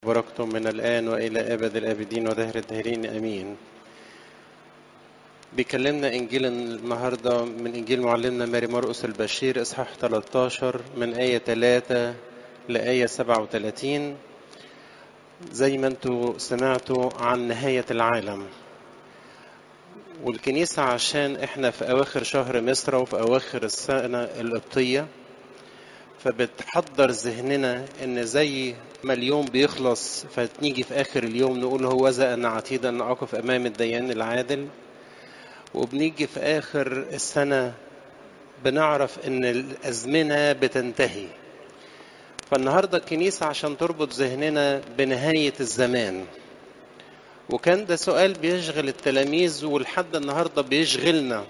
وبركتم من الآن وإلى أبد الآبدين ودهر الداهرين آمين بيكلمنا إنجيل النهاردة من إنجيل معلمنا ماري مرقس البشير إصحاح 13 من آية 3 لآية 37 زي ما انتوا سمعتوا عن نهاية العالم والكنيسة عشان احنا في أواخر شهر مصر وفي أواخر السنة القبطية فبتحضر ذهننا ان زي ما اليوم بيخلص فنيجي في اخر اليوم نقول هو ذا ان عتيد ان اقف امام الديان العادل وبنيجي في اخر السنه بنعرف ان الازمنه بتنتهي فالنهارده الكنيسه عشان تربط ذهننا بنهايه الزمان وكان ده سؤال بيشغل التلاميذ ولحد النهارده بيشغلنا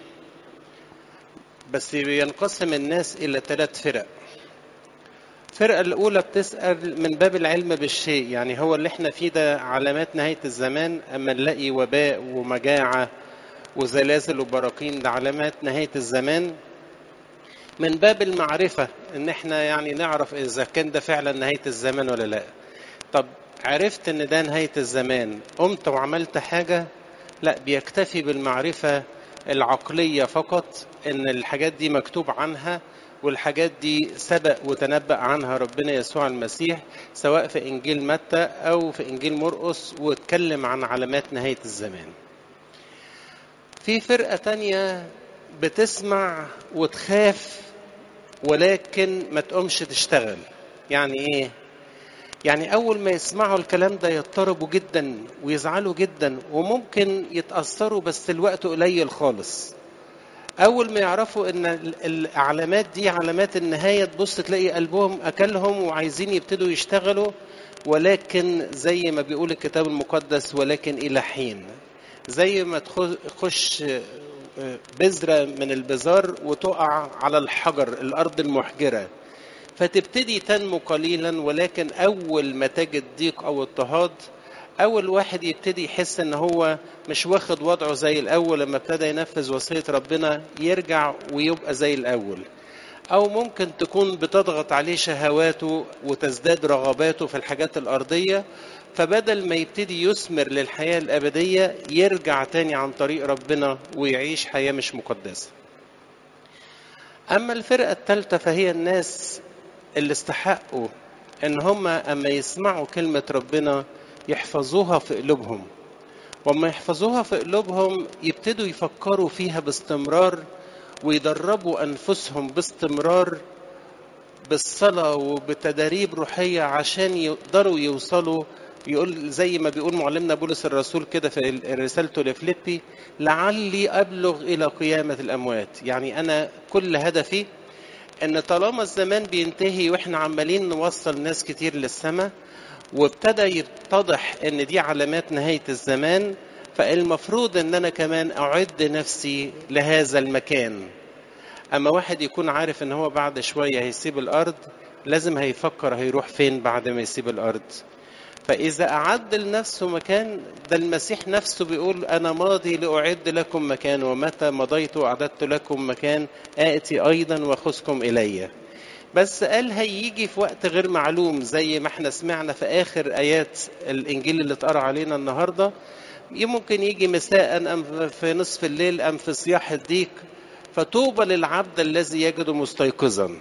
بس بينقسم الناس الى ثلاث فرق الفرقة الأولى بتسأل من باب العلم بالشيء يعني هو اللي احنا فيه ده علامات نهاية الزمان أما نلاقي وباء ومجاعة وزلازل وبراكين ده علامات نهاية الزمان من باب المعرفة إن احنا يعني نعرف إذا كان ده فعلا نهاية الزمان ولا لا طب عرفت إن ده نهاية الزمان قمت وعملت حاجة لا بيكتفي بالمعرفة العقلية فقط إن الحاجات دي مكتوب عنها والحاجات دي سبق وتنبأ عنها ربنا يسوع المسيح سواء في إنجيل متى أو في إنجيل مرقس واتكلم عن علامات نهاية الزمان في فرقة تانية بتسمع وتخاف ولكن ما تقومش تشتغل يعني ايه يعني اول ما يسمعوا الكلام ده يضطربوا جدا ويزعلوا جدا وممكن يتاثروا بس الوقت قليل خالص اول ما يعرفوا ان العلامات دي علامات النهايه تبص تلاقي قلبهم اكلهم وعايزين يبتدوا يشتغلوا ولكن زي ما بيقول الكتاب المقدس ولكن الى حين زي ما تخش بذره من البزار وتقع على الحجر الارض المحجره فتبتدي تنمو قليلا ولكن اول ما تجد ضيق او اضطهاد اول واحد يبتدي يحس ان هو مش واخد وضعه زي الاول لما ابتدى ينفذ وصيه ربنا يرجع ويبقى زي الاول او ممكن تكون بتضغط عليه شهواته وتزداد رغباته في الحاجات الارضيه فبدل ما يبتدي يثمر للحياه الابديه يرجع تاني عن طريق ربنا ويعيش حياه مش مقدسه اما الفرقه الثالثه فهي الناس اللي استحقوا ان هم اما يسمعوا كلمه ربنا يحفظوها في قلوبهم وما يحفظوها في قلوبهم يبتدوا يفكروا فيها باستمرار ويدربوا انفسهم باستمرار بالصلاه وبتداريب روحيه عشان يقدروا يوصلوا يقول زي ما بيقول معلمنا بولس الرسول كده في رسالته لفليبي لعلي ابلغ الى قيامه الاموات يعني انا كل هدفي ان طالما الزمان بينتهي واحنا عمالين نوصل ناس كتير للسماء وابتدى يتضح ان دي علامات نهايه الزمان فالمفروض ان انا كمان اعد نفسي لهذا المكان اما واحد يكون عارف ان هو بعد شويه هيسيب الارض لازم هيفكر هيروح فين بعد ما يسيب الارض فاذا اعد لنفسه مكان ده المسيح نفسه بيقول انا ماضي لاعد لكم مكان ومتى مضيت واعددت لكم مكان اتي ايضا واخذكم الي بس قال هيجي في وقت غير معلوم زي ما احنا سمعنا في اخر ايات الانجيل اللي اتقرا علينا النهارده ممكن يجي مساء ام في نصف الليل ام في صياح الديك فطوبى للعبد الذي يجد مستيقظا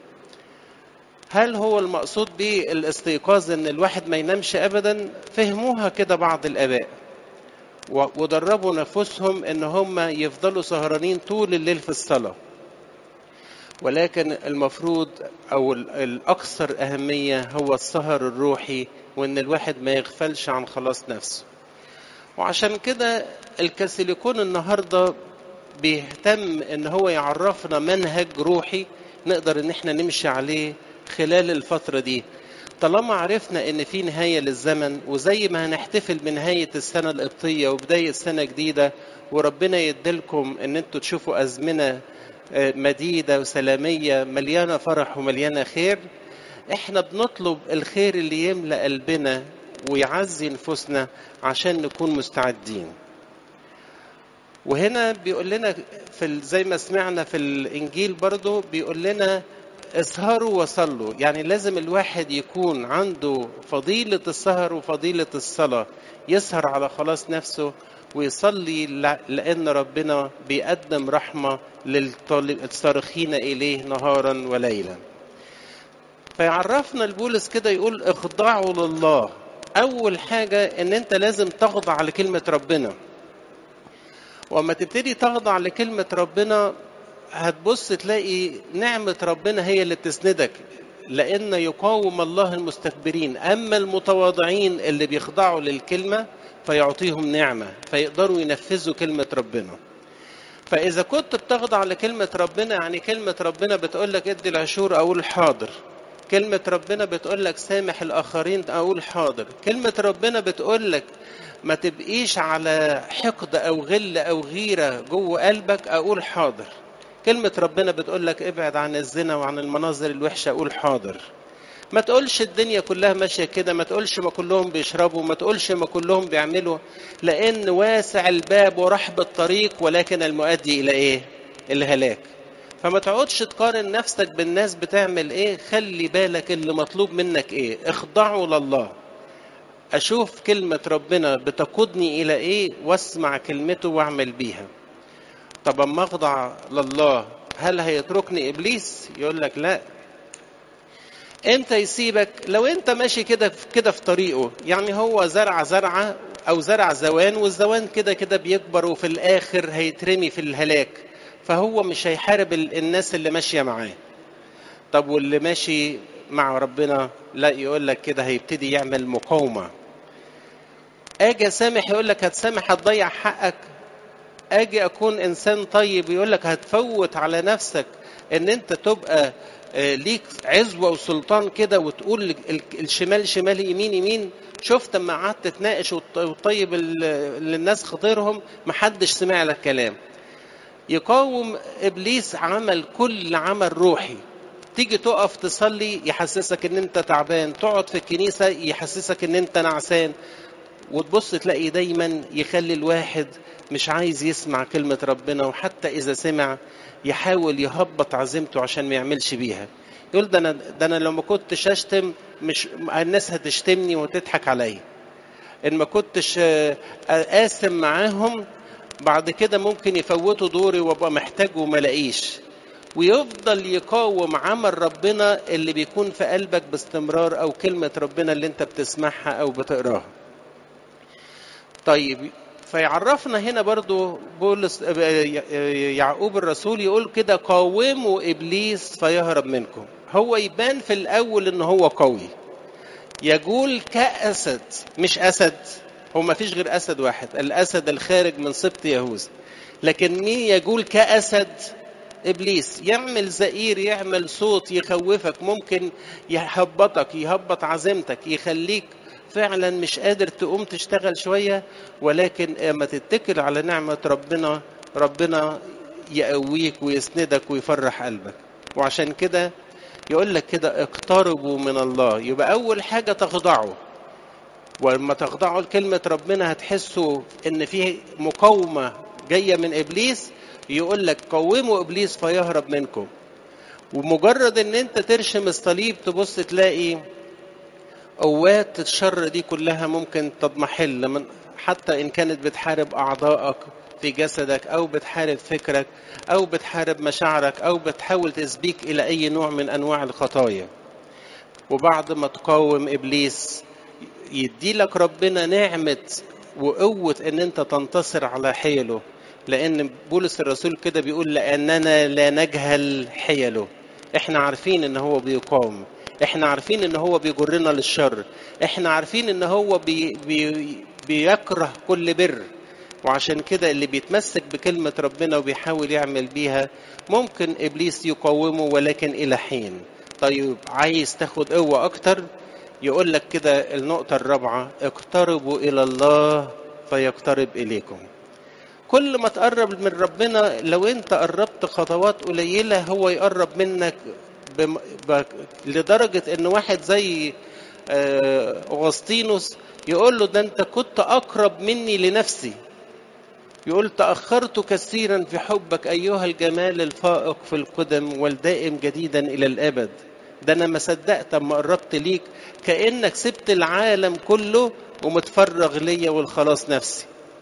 هل هو المقصود بالاستيقاظ ان الواحد ما ينامش ابدا فهموها كده بعض الاباء ودربوا نفسهم ان هم يفضلوا سهرانين طول الليل في الصلاه ولكن المفروض او الاكثر اهميه هو السهر الروحي وان الواحد ما يغفلش عن خلاص نفسه وعشان كده الكاثوليكون النهارده بيهتم ان هو يعرفنا منهج روحي نقدر ان احنا نمشي عليه خلال الفتره دي طالما عرفنا ان في نهايه للزمن وزي ما هنحتفل بنهايه السنه القبطيه وبدايه سنه جديده وربنا يديلكم ان انتوا تشوفوا ازمنه مديده وسلاميه مليانه فرح ومليانه خير احنا بنطلب الخير اللي يملا قلبنا ويعزي نفوسنا عشان نكون مستعدين وهنا بيقول لنا في زي ما سمعنا في الانجيل برضو بيقول لنا اسهروا وصلوا يعني لازم الواحد يكون عنده فضيلة السهر وفضيلة الصلاة يسهر على خلاص نفسه ويصلي لأن ربنا بيقدم رحمة للصارخين إليه نهارا وليلا فيعرفنا البولس كده يقول اخضعوا لله أول حاجة إن أنت لازم تخضع لكلمة ربنا وأما تبتدي تخضع لكلمة ربنا هتبص تلاقي نعمة ربنا هي اللي بتسندك لأن يقاوم الله المستكبرين أما المتواضعين اللي بيخضعوا للكلمة فيعطيهم نعمة فيقدروا ينفذوا كلمة ربنا فإذا كنت بتخضع لكلمة ربنا يعني كلمة ربنا بتقول لك ادي العشور أقول حاضر كلمة ربنا بتقول لك سامح الآخرين أقول حاضر كلمة ربنا بتقول لك ما تبقيش على حقد أو غل أو غيرة جوه قلبك أقول حاضر كلمة ربنا بتقول لك ابعد عن الزنا وعن المناظر الوحشة قول حاضر ما تقولش الدنيا كلها ماشية كده ما تقولش ما كلهم بيشربوا ما تقولش ما كلهم بيعملوا لأن واسع الباب ورحب الطريق ولكن المؤدي إلى إيه؟ الهلاك فما تقعدش تقارن نفسك بالناس بتعمل إيه خلي بالك اللي مطلوب منك إيه اخضعوا لله أشوف كلمة ربنا بتقودني إلى إيه واسمع كلمته واعمل بيها طب اما اخضع لله هل هيتركني ابليس يقول لك لا امتى يسيبك لو انت ماشي كده كده في طريقه يعني هو زرع زرعه او زرع زوان والزوان كده كده بيكبر وفي الاخر هيترمي في الهلاك فهو مش هيحارب الناس اللي ماشيه معاه طب واللي ماشي مع ربنا لا يقول لك كده هيبتدي يعمل مقاومه اجي اسامح يقول لك هتسامح هتضيع حقك اجي اكون انسان طيب يقول لك هتفوت على نفسك ان انت تبقى ليك عزوة وسلطان كده وتقول الشمال شمال يمين يمين شفت اما قعدت تناقش وتطيب للناس خطيرهم محدش سمع لك كلام يقاوم ابليس عمل كل عمل روحي تيجي تقف تصلي يحسسك ان انت تعبان تقعد في الكنيسة يحسسك ان انت نعسان وتبص تلاقي دايما يخلي الواحد مش عايز يسمع كلمة ربنا وحتى إذا سمع يحاول يهبط عزيمته عشان ما يعملش بيها يقول ده أنا ده أنا لو ما كنتش أشتم مش الناس هتشتمني وتضحك عليا إن ما كنتش قاسم معاهم بعد كده ممكن يفوتوا دوري وابقى محتاج وما لاقيش ويفضل يقاوم عمل ربنا اللي بيكون في قلبك باستمرار او كلمه ربنا اللي انت بتسمعها او بتقراها طيب فيعرفنا هنا برضو بولس يعقوب الرسول يقول كده قاوموا ابليس فيهرب منكم هو يبان في الاول ان هو قوي يقول كاسد مش اسد هو ما فيش غير اسد واحد الاسد الخارج من سبط يهوذا لكن مين يقول كاسد ابليس يعمل زئير يعمل صوت يخوفك ممكن يهبطك يهبط عزيمتك يخليك فعلا مش قادر تقوم تشتغل شويه ولكن اما تتكل على نعمه ربنا ربنا يقويك ويسندك ويفرح قلبك وعشان كده يقول لك كده اقتربوا من الله يبقى اول حاجه تخضعوا ولما تخضعوا لكلمه ربنا هتحسوا ان في مقاومه جايه من ابليس يقول لك قوموا ابليس فيهرب منكم ومجرد ان انت ترشم الصليب تبص تلاقي قوات الشر دي كلها ممكن تضمحل من حتى ان كانت بتحارب اعضائك في جسدك او بتحارب فكرك او بتحارب مشاعرك او بتحاول تسبيك الى اي نوع من انواع الخطايا وبعد ما تقاوم ابليس يدي لك ربنا نعمه وقوه ان انت تنتصر على حيله لان بولس الرسول كده بيقول لاننا لا نجهل حيله احنا عارفين ان هو بيقاوم احنا عارفين ان هو بيجرنا للشر احنا عارفين ان هو بي بي بيكره كل بر وعشان كده اللي بيتمسك بكلمة ربنا وبيحاول يعمل بيها ممكن إبليس يقاومه ولكن إلى حين طيب عايز تاخد قوة أكتر يقول لك كده النقطة الرابعة اقتربوا إلى الله فيقترب إليكم كل ما تقرب من ربنا لو انت قربت خطوات قليلة هو يقرب منك بم... ب... لدرجة ان واحد زي اغسطينوس يقول له ده انت كنت اقرب مني لنفسي يقول تأخرت كثيرا في حبك أيها الجمال الفائق في القدم والدائم جديدا إلى الأبد ده أنا ما صدقت أما قربت ليك كأنك سبت العالم كله ومتفرغ ليا والخلاص نفسي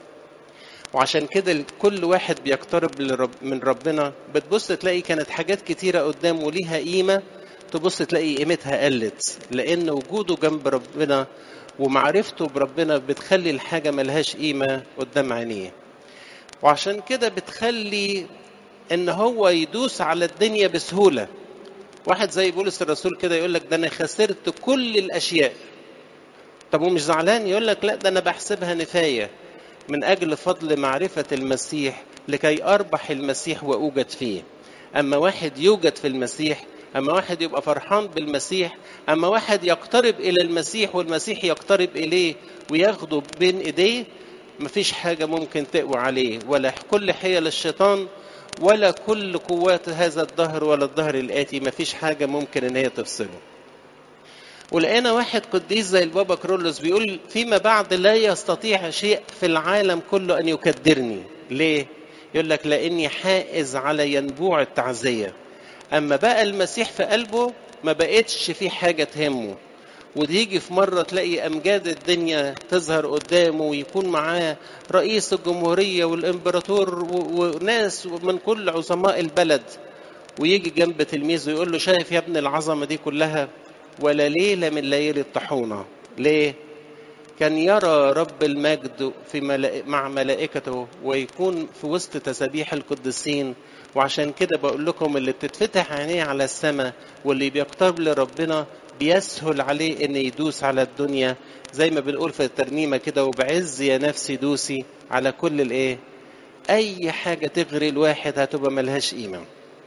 وعشان كده كل واحد بيقترب لرب من ربنا بتبص تلاقي كانت حاجات كتيرة قدامه ليها قيمة تبص تلاقي قيمتها قلت لأن وجوده جنب ربنا ومعرفته بربنا بتخلي الحاجة ملهاش قيمة قدام عينيه وعشان كده بتخلي ان هو يدوس على الدنيا بسهولة واحد زي بولس الرسول كده يقول لك ده انا خسرت كل الاشياء طب ومش زعلان يقول لك لا ده انا بحسبها نفايه من اجل فضل معرفه المسيح لكي اربح المسيح واوجد فيه اما واحد يوجد في المسيح اما واحد يبقى فرحان بالمسيح اما واحد يقترب الى المسيح والمسيح يقترب اليه وياخده بين ايديه مفيش حاجة ممكن تقوى عليه ولا كل حيل الشيطان ولا كل قوات هذا الدهر ولا الدهر الآتي مفيش حاجة ممكن إن هي تفصله ولقينا واحد قديس زي البابا كرولوس بيقول فيما بعد لا يستطيع شيء في العالم كله أن يكدرني ليه؟ يقول لك لأني حائز على ينبوع التعزية أما بقى المسيح في قلبه ما بقتش في حاجة تهمه وتيجي في مرة تلاقي أمجاد الدنيا تظهر قدامه ويكون معاه رئيس الجمهورية والإمبراطور وناس من كل عظماء البلد ويجي جنب تلميذه ويقول له شايف يا ابن العظمة دي كلها ولا ليلة من ليالي الطحونة ليه؟ كان يرى رب المجد في ملائ... مع ملائكته ويكون في وسط تسابيح القديسين وعشان كده بقول لكم اللي بتتفتح عينيه على السماء واللي بيقترب لربنا بيسهل عليه ان يدوس على الدنيا زي ما بنقول في الترنيمه كده وبعز يا نفسي دوسي على كل الايه اي حاجه تغري الواحد هتبقى ملهاش قيمه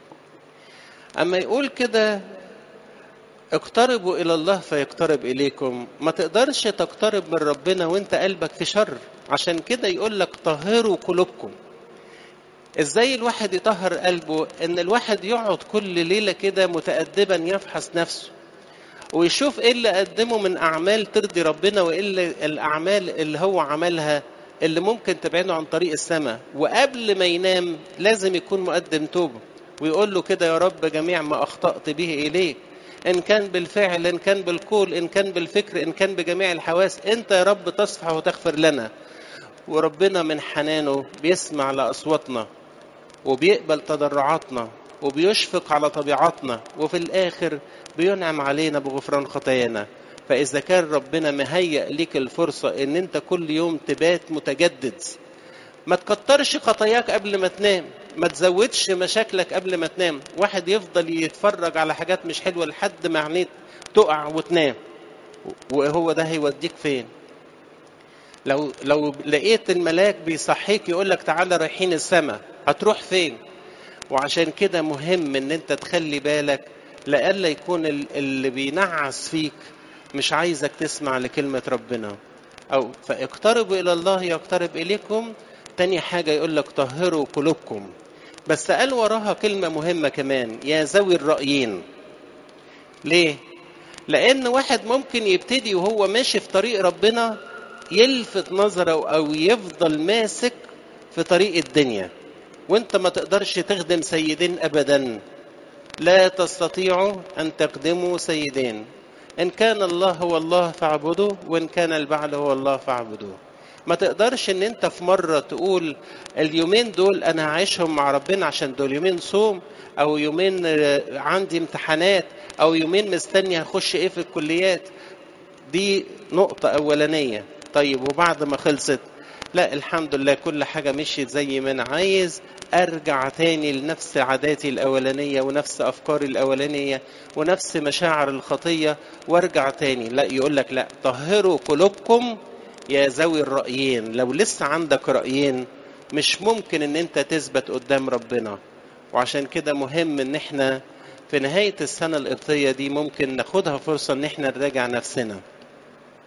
اما يقول كده اقتربوا الى الله فيقترب اليكم ما تقدرش تقترب من ربنا وانت قلبك في شر عشان كده يقول لك طهروا قلوبكم ازاي الواحد يطهر قلبه ان الواحد يقعد كل ليله كده متادبا يفحص نفسه ويشوف ايه اللي قدمه من اعمال ترضي ربنا وايه اللي الاعمال اللي هو عملها اللي ممكن تبعده عن طريق السماء وقبل ما ينام لازم يكون مقدم توبه ويقول له كده يا رب جميع ما اخطات به اليك ان كان بالفعل ان كان بالقول ان كان بالفكر ان كان بجميع الحواس انت يا رب تصفح وتغفر لنا وربنا من حنانه بيسمع لاصواتنا وبيقبل تضرعاتنا وبيشفق على طبيعتنا وفي الاخر بينعم علينا بغفران خطايانا فاذا كان ربنا مهيأ ليك الفرصه ان انت كل يوم تبات متجدد ما تكترش خطاياك قبل ما تنام ما تزودش مشاكلك قبل ما تنام واحد يفضل يتفرج على حاجات مش حلوه لحد ما عينيه تقع وتنام وهو ده هيوديك فين لو لو لقيت الملاك بيصحيك يقول لك تعالى رايحين السماء هتروح فين وعشان كده مهم ان انت تخلي بالك لئلا يكون اللي بينعس فيك مش عايزك تسمع لكلمة ربنا أو فاقتربوا إلى الله يقترب إليكم تاني حاجة يقول لك طهروا قلوبكم بس قال وراها كلمة مهمة كمان يا ذوي الرأيين ليه؟ لأن واحد ممكن يبتدي وهو ماشي في طريق ربنا يلفت نظره أو يفضل ماسك في طريق الدنيا وانت ما تقدرش تخدم سيدين أبدا لا تستطيعوا أن تخدموا سيدين إن كان الله هو الله فاعبدوه وإن كان البعل هو الله فاعبدوه ما تقدرش ان انت في مرة تقول اليومين دول انا هعيشهم مع ربنا عشان دول يومين صوم او يومين عندي امتحانات او يومين مستني هخش ايه في الكليات دي نقطة اولانية طيب وبعد ما خلصت لا الحمد لله كل حاجة مشيت زي ما انا عايز ارجع تاني لنفس عاداتي الاولانية ونفس افكاري الاولانية ونفس مشاعر الخطية وارجع تاني لا يقول لك لا طهروا قلوبكم يا ذوي الرأيين لو لسه عندك رأيين مش ممكن ان انت تثبت قدام ربنا وعشان كده مهم ان احنا في نهاية السنة القبطية دي ممكن ناخدها فرصة ان احنا نراجع نفسنا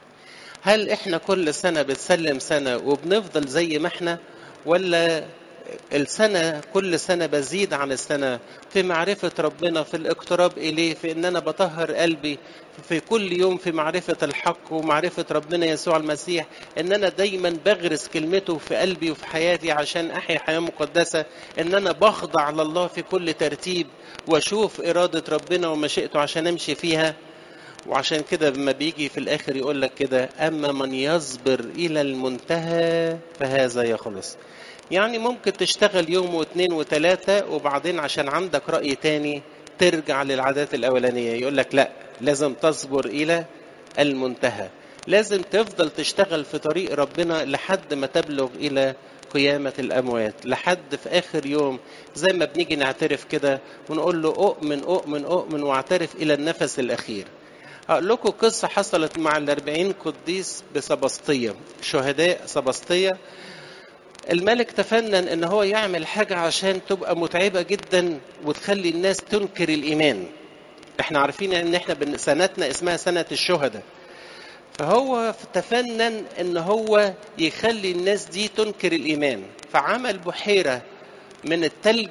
هل احنا كل سنة بتسلم سنة وبنفضل زي ما احنا ولا السنة كل سنة بزيد عن السنة في معرفة ربنا في الاقتراب إليه في إن أنا بطهر قلبي في كل يوم في معرفة الحق ومعرفة ربنا يسوع المسيح إن أنا دايما بغرس كلمته في قلبي وفي حياتي عشان أحيا حياة مقدسة إن أنا بخضع لله في كل ترتيب وأشوف إرادة ربنا ومشيئته عشان أمشي فيها وعشان كده لما بيجي في الآخر يقول لك كده أما من يصبر إلى المنتهى فهذا يخلص يعني ممكن تشتغل يوم واثنين وثلاثة وبعدين عشان عندك رأي تاني ترجع للعادات الأولانية يقول لك لا لازم تصبر إلى المنتهى لازم تفضل تشتغل في طريق ربنا لحد ما تبلغ إلى قيامة الأموات لحد في آخر يوم زي ما بنيجي نعترف كده ونقول له أؤمن أؤمن أؤمن واعترف إلى النفس الأخير هقول لكم قصة حصلت مع الأربعين قديس بسبسطية شهداء سبسطية الملك تفنن ان هو يعمل حاجة عشان تبقى متعبة جدا وتخلي الناس تنكر الإيمان احنا عارفين ان احنا سنتنا اسمها سنة الشهداء فهو تفنن ان هو يخلي الناس دي تنكر الإيمان فعمل بحيرة من التلج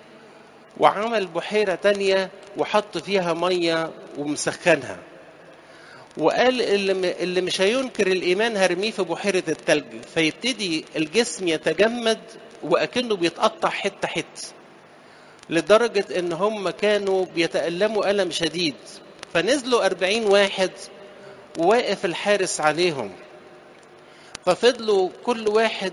وعمل بحيرة تانية وحط فيها مية ومسخنها وقال اللي, اللي مش هينكر الايمان هرميه في بحيره التلج فيبتدي الجسم يتجمد واكنه بيتقطع حته حته لدرجه ان هم كانوا بيتالموا الم شديد فنزلوا أربعين واحد وواقف الحارس عليهم ففضلوا كل واحد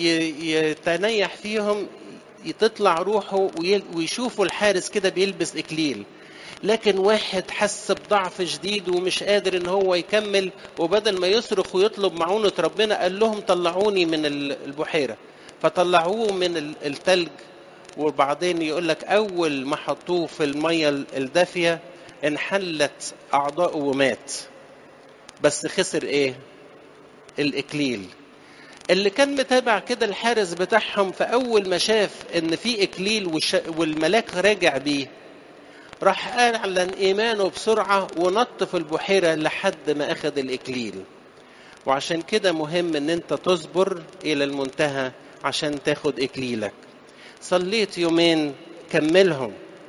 يتنيح فيهم تطلع روحه ويشوفوا الحارس كده بيلبس اكليل لكن واحد حس بضعف شديد ومش قادر ان هو يكمل وبدل ما يصرخ ويطلب معونة ربنا قال لهم طلعوني من البحيرة فطلعوه من التلج وبعدين يقول لك اول ما حطوه في المية الدافية انحلت اعضاؤه ومات بس خسر ايه الاكليل اللي كان متابع كده الحارس بتاعهم فاول ما شاف ان في اكليل والملاك راجع بيه راح اعلن ايمانه بسرعه ونط في البحيره لحد ما اخذ الاكليل وعشان كده مهم ان انت تصبر الى المنتهى عشان تاخد اكليلك صليت يومين كملهم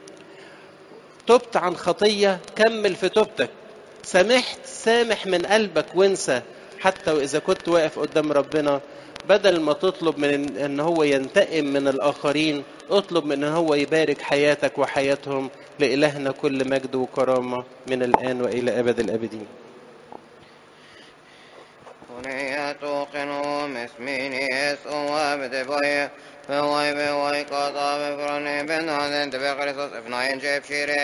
تبت عن خطيه كمل في توبتك سامحت سامح من قلبك وانسى حتى واذا كنت واقف قدام ربنا بدل ما تطلب من ان هو ينتقم من الاخرين اطلب من ان هو يبارك حياتك وحياتهم لإلهنا كل مجد وكرامة من الآن وإلى أبد الآبدين توقنوا مسمين يسوع بدبوي بوي بوي قطع بفرني بن عدن تبقى قرصص افناين جيب شيري